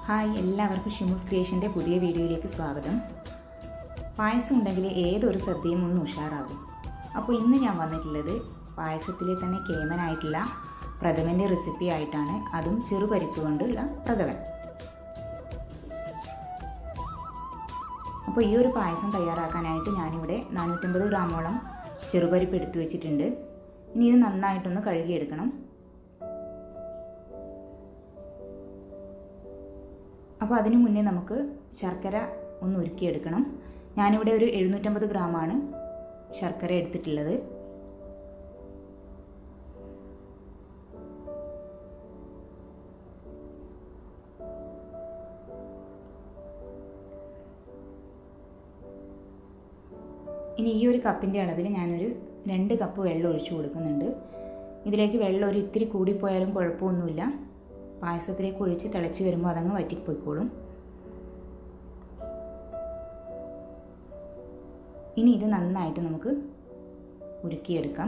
hi എല്ലാവർക്കും ഷിമൂസ് ക്രിയേഷൻ്റെ പുതിയ വീഡിയോയിലേക്ക് സ്വാഗതം പായസം ഉണ്ടെങ്കിൽ ഏതൊരു സദ്യയും ഒന്ന് ഉഷാറാകും അപ്പോൾ ഇന്ന് ഞാൻ വന്നിട്ടുള്ളത് പായസത്തിലെ തന്നെ കേമനായിട്ടുള്ള പ്രഥമൻ്റെ റെസിപ്പി ആയിട്ടാണ് അതും ചെറുപരിപ്പ് കൊണ്ടുള്ള പ്രഥമൻ അപ്പോൾ ഈ ഒരു പായസം തയ്യാറാക്കാനായിട്ട് ഞാനിവിടെ നാനൂറ്റമ്പത് ഗ്രാമോളം ചെറുപരിപ്പ് എടുത്തു വെച്ചിട്ടുണ്ട് ഇനി ഇത് നന്നായിട്ടൊന്ന് കഴുകിയെടുക്കണം അപ്പോൾ അതിനു മുന്നേ നമുക്ക് ശർക്കര ഒന്ന് ഉരുക്കിയെടുക്കണം ഞാനിവിടെ ഒരു എഴുന്നൂറ്റമ്പത് ഗ്രാമാണ് ശർക്കര എടുത്തിട്ടുള്ളത് ഇനി ഈ ഒരു കപ്പിൻ്റെ അളവിൽ ഞാനൊരു രണ്ട് കപ്പ് വെള്ളം ഒഴിച്ചു കൊടുക്കുന്നുണ്ട് ഇതിലേക്ക് വെള്ളം ഒരു ഇത്തിരി കൂടിപ്പോയാലും കുഴപ്പമൊന്നുമില്ല പായസത്തിലേക്ക് ഒഴിച്ച് തിളച്ച് വരുമ്പോൾ അതങ്ങ് വറ്റിപ്പോയിക്കോളും ഇനി ഇത് നന്നായിട്ട് നമുക്ക് ഉരുക്കിയെടുക്കാം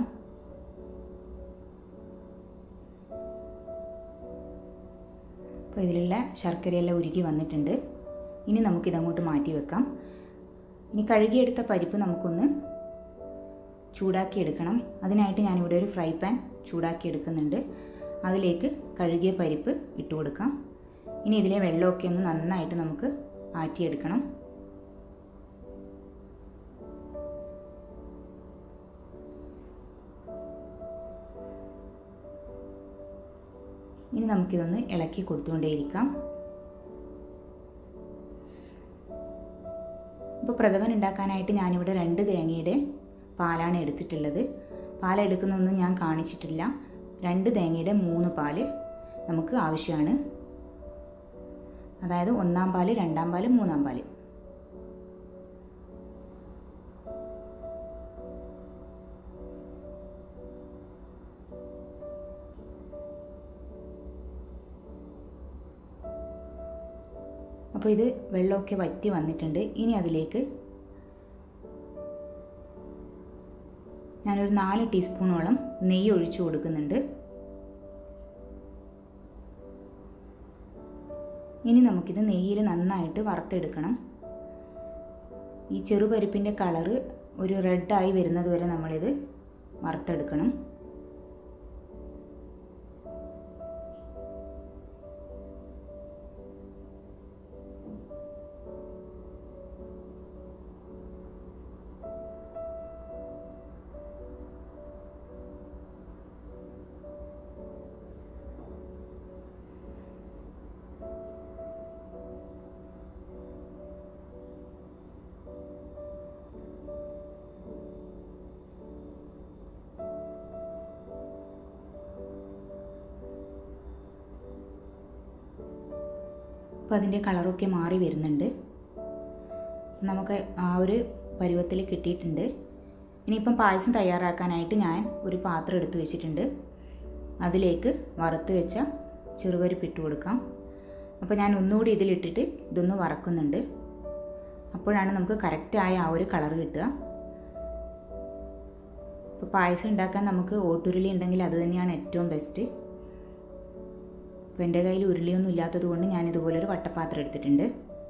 അപ്പോൾ ഇതിലുള്ള ശർക്കരയെല്ലാം ഉരുക്കി വന്നിട്ടുണ്ട് ഇനി നമുക്കിതങ്ങോട്ട് മാറ്റി വെക്കാം ഇനി കഴുകിയെടുത്ത പരിപ്പ് നമുക്കൊന്ന് ചൂടാക്കി എടുക്കണം അതിനായിട്ട് ഞാനിവിടെ ഒരു ഫ്രൈ പാൻ ചൂടാക്കി എടുക്കുന്നുണ്ട് അതിലേക്ക് കഴുകിയ പരിപ്പ് ഇട്ട് കൊടുക്കാം ഇനി ഇതിലെ വെള്ളമൊക്കെ ഒന്ന് നന്നായിട്ട് നമുക്ക് ആറ്റിയെടുക്കണം ഇനി നമുക്കിതൊന്ന് ഇളക്കി കൊടുത്തുകൊണ്ടേയിരിക്കാം ഇപ്പോൾ പ്രഥമൻ ഉണ്ടാക്കാനായിട്ട് ഞാനിവിടെ രണ്ട് തേങ്ങയുടെ പാലാണ് എടുത്തിട്ടുള്ളത് പാലെടുക്കുന്നൊന്നും ഞാൻ കാണിച്ചിട്ടില്ല രണ്ട് തേങ്ങയുടെ മൂന്ന് പാല് നമുക്ക് ആവശ്യമാണ് അതായത് ഒന്നാം പാല് രണ്ടാം പാല് മൂന്നാം പാല് അപ്പോൾ ഇത് വെള്ളമൊക്കെ വറ്റി വന്നിട്ടുണ്ട് ഇനി അതിലേക്ക് ഞാനൊരു നാല് ടീസ്പൂണോളം നെയ്യ് ഒഴിച്ചു കൊടുക്കുന്നുണ്ട് ഇനി നമുക്കിത് നെയ്യിൽ നന്നായിട്ട് വറുത്തെടുക്കണം ഈ ചെറുപരിപ്പിൻ്റെ കളറ് ഒരു റെഡായി വരുന്നത് വരെ നമ്മളിത് വറുത്തെടുക്കണം അപ്പോൾ അതിൻ്റെ കളറൊക്കെ മാറി വരുന്നുണ്ട് നമുക്ക് ആ ഒരു പരുവത്തിൽ കിട്ടിയിട്ടുണ്ട് ഇനിയിപ്പം പായസം തയ്യാറാക്കാനായിട്ട് ഞാൻ ഒരു പാത്രം എടുത്ത് വെച്ചിട്ടുണ്ട് അതിലേക്ക് വറുത്ത് വെച്ച ചെറുപരിപ്പ് ഇട്ട് കൊടുക്കാം അപ്പോൾ ഞാൻ ഒന്നുകൂടി ഇതിലിട്ടിട്ട് ഇതൊന്ന് വറക്കുന്നുണ്ട് അപ്പോഴാണ് നമുക്ക് കറക്റ്റായ ആ ഒരു കളർ കിട്ടുക ഇപ്പോൾ പായസം ഉണ്ടാക്കാൻ നമുക്ക് ഓട്ടുരുളി ഉണ്ടെങ്കിൽ അത് തന്നെയാണ് ഏറ്റവും ബെസ്റ്റ് അപ്പോൾ എൻ്റെ കയ്യിൽ ഉരുളിയൊന്നും ഇല്ലാത്തത് കൊണ്ട് ഞാൻ ഇതുപോലൊരു വട്ടപാത്രം എടുത്തിട്ടുണ്ട്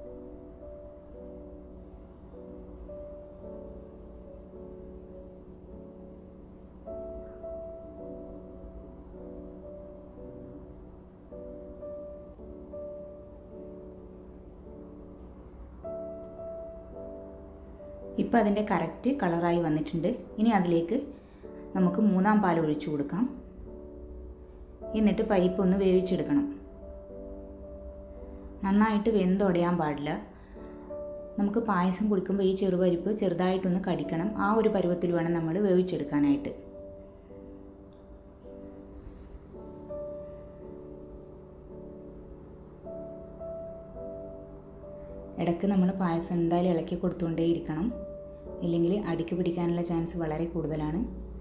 ഇപ്പം അതിൻ്റെ കറക്റ്റ് കളറായി വന്നിട്ടുണ്ട് ഇനി അതിലേക്ക് നമുക്ക് മൂന്നാം പാൽ ഒഴിച്ചു കൊടുക്കാം എന്നിട്ട് പരിപ്പ് ഒന്ന് വേവിച്ചെടുക്കണം നന്നായിട്ട് വെന്തുടയാൻ പാടില്ല നമുക്ക് പായസം കുടിക്കുമ്പോൾ ഈ ചെറുപരിപ്പ് ചെറുതായിട്ടൊന്ന് കടിക്കണം ആ ഒരു പരുവത്തിൽ വേണം നമ്മൾ വേവിച്ചെടുക്കാനായിട്ട് ഇടയ്ക്ക് നമ്മൾ പായസം എന്തായാലും ഇളക്കി കൊടുത്തുകൊണ്ടേയിരിക്കണം ഇല്ലെങ്കിൽ അടിക്ക് പിടിക്കാനുള്ള ചാൻസ് വളരെ കൂടുതലാണ്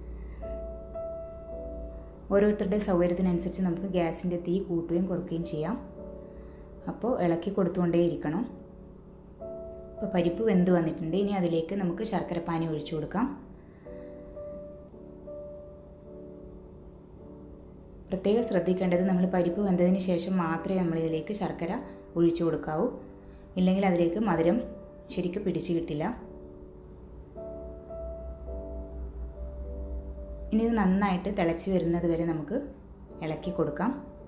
ഓരോരുത്തരുടെ സൗകര്യത്തിനനുസരിച്ച് നമുക്ക് ഗ്യാസിൻ്റെ തീ കൂട്ടുകയും കുറയ്ക്കുകയും ചെയ്യാം അപ്പോൾ ഇളക്കി കൊടുത്തുകൊണ്ടേയിരിക്കണം ഇപ്പോൾ പരിപ്പ് വെന്ത് വന്നിട്ടുണ്ട് ഇനി അതിലേക്ക് നമുക്ക് ശർക്കരപ്പാനി ഒഴിച്ചു കൊടുക്കാം പ്രത്യേകം ശ്രദ്ധിക്കേണ്ടത് നമ്മൾ പരിപ്പ് വെന്തതിന് ശേഷം മാത്രമേ നമ്മൾ ഇതിലേക്ക് ശർക്കര ഒഴിച്ചു കൊടുക്കാവൂ ഇല്ലെങ്കിൽ അതിലേക്ക് മധുരം ശരിക്കും പിടിച്ചു കിട്ടില്ല ഇനി ഇത് നന്നായിട്ട് തിളച്ച് വരുന്നത് വരെ നമുക്ക് ഇളക്കി കൊടുക്കാം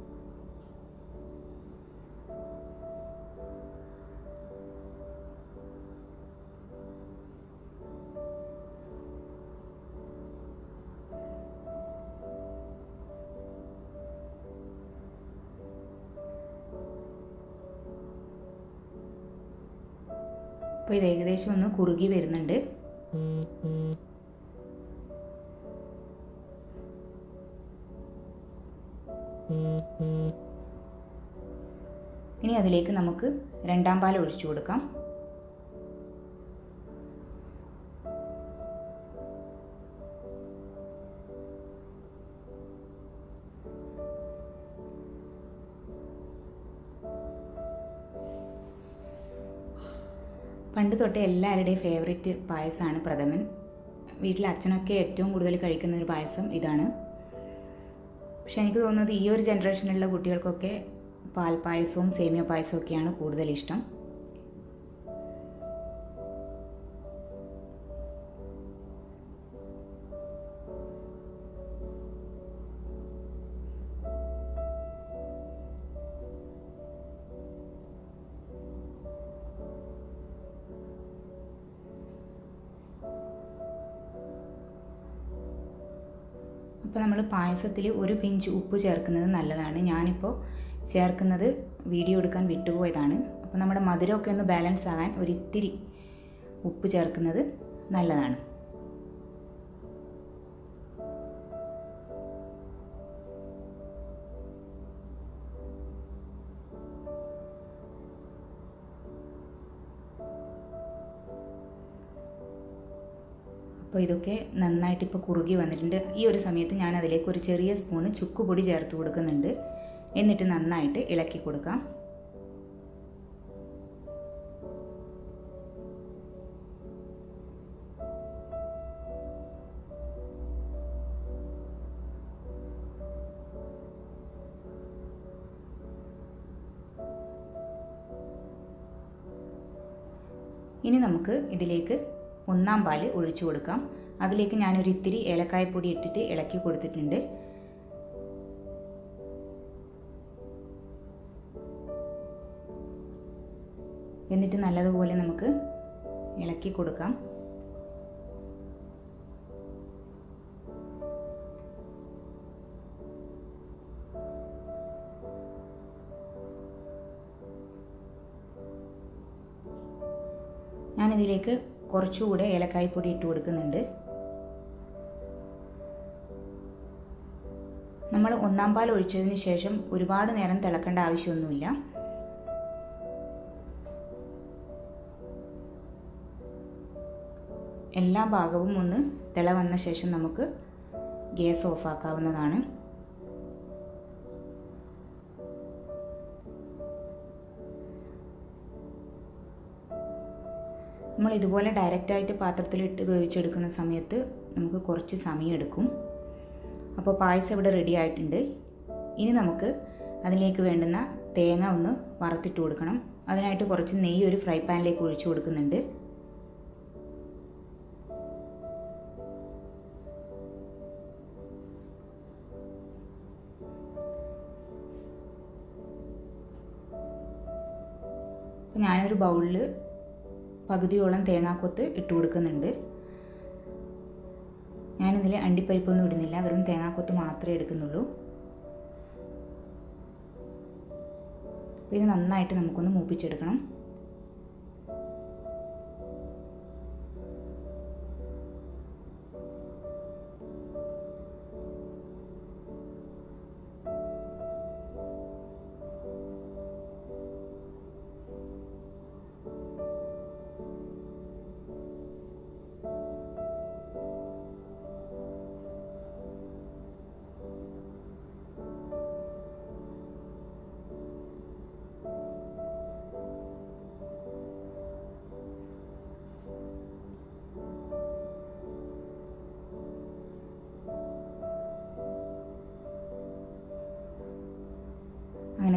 അപ്പോൾ ഇത് ഏകദേശം ഒന്ന് കുറുകി വരുന്നുണ്ട് ഇനി അതിലേക്ക് നമുക്ക് രണ്ടാം പാൽ ഒഴിച്ചു കൊടുക്കാം പണ്ട് തൊട്ടേ എല്ലാവരുടെയും ഫേവറേറ്റ് പായസമാണ് പ്രഥമൻ വീട്ടിൽ അച്ഛനൊക്കെ ഏറ്റവും കൂടുതൽ കഴിക്കുന്ന ഒരു പായസം ഇതാണ് പക്ഷെ എനിക്ക് തോന്നുന്നത് ഈ ഒരു ജനറേഷനിലുള്ള കുട്ടികൾക്കൊക്കെ പാൽപ്പായസവും സേമിയ പായസവും ഒക്കെയാണ് കൂടുതൽ ഇഷ്ടം അപ്പോൾ നമ്മൾ പായസത്തിൽ ഒരു പിഞ്ച് ഉപ്പ് ചേർക്കുന്നത് നല്ലതാണ് ഞാനിപ്പോൾ ചേർക്കുന്നത് വീഡിയോ എടുക്കാൻ വിട്ടുപോയതാണ് അപ്പോൾ നമ്മുടെ മധുരമൊക്കെ ഒന്ന് ബാലൻസ് ആകാൻ ഒരിത്തിരി ഉപ്പ് ചേർക്കുന്നത് നല്ലതാണ് അപ്പോൾ ഇതൊക്കെ നന്നായിട്ട് ഇപ്പോൾ കുറുകി വന്നിട്ടുണ്ട് ഈ ഒരു സമയത്ത് ഞാൻ അതിലേക്ക് ഒരു ചെറിയ സ്പൂണ് ചുക്കുപൊടി ചേർത്ത് കൊടുക്കുന്നുണ്ട് എന്നിട്ട് നന്നായിട്ട് ഇളക്കി കൊടുക്കാം ഇനി നമുക്ക് ഇതിലേക്ക് ഒന്നാം പാല് ഒഴിച്ചു കൊടുക്കാം അതിലേക്ക് ഞാനൊരു ഇത്തിരി ഏലക്കായപ്പൊടി ഇട്ടിട്ട് ഇളക്കി കൊടുത്തിട്ടുണ്ട് എന്നിട്ട് നല്ലതുപോലെ നമുക്ക് ഇളക്കി കൊടുക്കാം ഞാനിതിലേക്ക് കുറച്ചുകൂടെ ഏലക്കായ്പ്പൊടി ഇട്ട് കൊടുക്കുന്നുണ്ട് നമ്മൾ ഒന്നാം പാൽ ഒഴിച്ചതിന് ശേഷം ഒരുപാട് നേരം തിളക്കേണ്ട ആവശ്യമൊന്നുമില്ല എല്ലാ ഭാഗവും ഒന്ന് തിള വന്ന ശേഷം നമുക്ക് ഗ്യാസ് ഓഫാക്കാവുന്നതാണ് നമ്മൾ ഇതുപോലെ ഡയറക്റ്റായിട്ട് പാത്രത്തിലിട്ട് വേവിച്ചെടുക്കുന്ന സമയത്ത് നമുക്ക് കുറച്ച് സമയം എടുക്കും അപ്പോൾ പായസം ഇവിടെ റെഡി ആയിട്ടുണ്ട് ഇനി നമുക്ക് അതിലേക്ക് വേണ്ടുന്ന തേങ്ങ ഒന്ന് വറുത്തിട്ട് കൊടുക്കണം അതിനായിട്ട് കുറച്ച് നെയ്യ് ഒരു ഫ്രൈ പാനിലേക്ക് ഒഴിച്ചു കൊടുക്കുന്നുണ്ട് ഞാനൊരു ബൗളിൽ പകുതിയോളം തേങ്ങാക്കൊത്ത് ഇട്ട് കൊടുക്കുന്നുണ്ട് ഞാനിതിൽ അണ്ടിപ്പരിപ്പൊന്നും ഇടുന്നില്ല വെറും തേങ്ങാക്കൊത്ത് മാത്രമേ എടുക്കുന്നുള്ളൂ ഇത് നന്നായിട്ട് നമുക്കൊന്ന് മൂപ്പിച്ചെടുക്കണം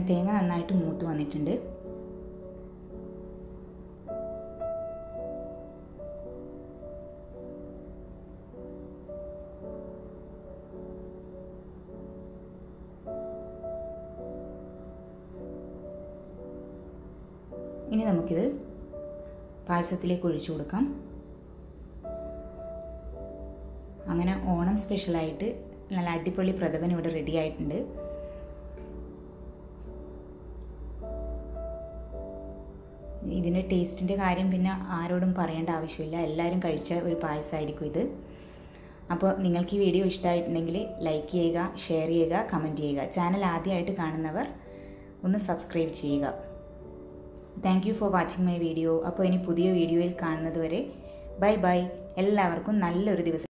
തേങ്ങ നന്നായിട്ട് മൂത്ത് വന്നിട്ടുണ്ട് ഇനി നമുക്കിത് പായസത്തിലേക്ക് ഒഴിച്ചു കൊടുക്കാം അങ്ങനെ ഓണം സ്പെഷ്യലായിട്ട് നല്ല അടിപൊളി പ്രഥമൻ ഇവിടെ റെഡി ആയിട്ടുണ്ട് ഇതിൻ്റെ ടേസ്റ്റിൻ്റെ കാര്യം പിന്നെ ആരോടും പറയേണ്ട ആവശ്യമില്ല എല്ലാവരും കഴിച്ച ഒരു പായസമായിരിക്കും ഇത് അപ്പോൾ നിങ്ങൾക്ക് ഈ വീഡിയോ ഇഷ്ടമായിട്ടുണ്ടെങ്കിൽ ലൈക്ക് ചെയ്യുക ഷെയർ ചെയ്യുക കമൻറ്റ് ചെയ്യുക ചാനൽ ആദ്യമായിട്ട് കാണുന്നവർ ഒന്ന് സബ്സ്ക്രൈബ് ചെയ്യുക thank you for watching my video അപ്പോൾ ഇനി പുതിയ വീഡിയോയിൽ കാണുന്നത് വരെ ബൈ ബൈ എല്ലാവർക്കും നല്ലൊരു ദിവസം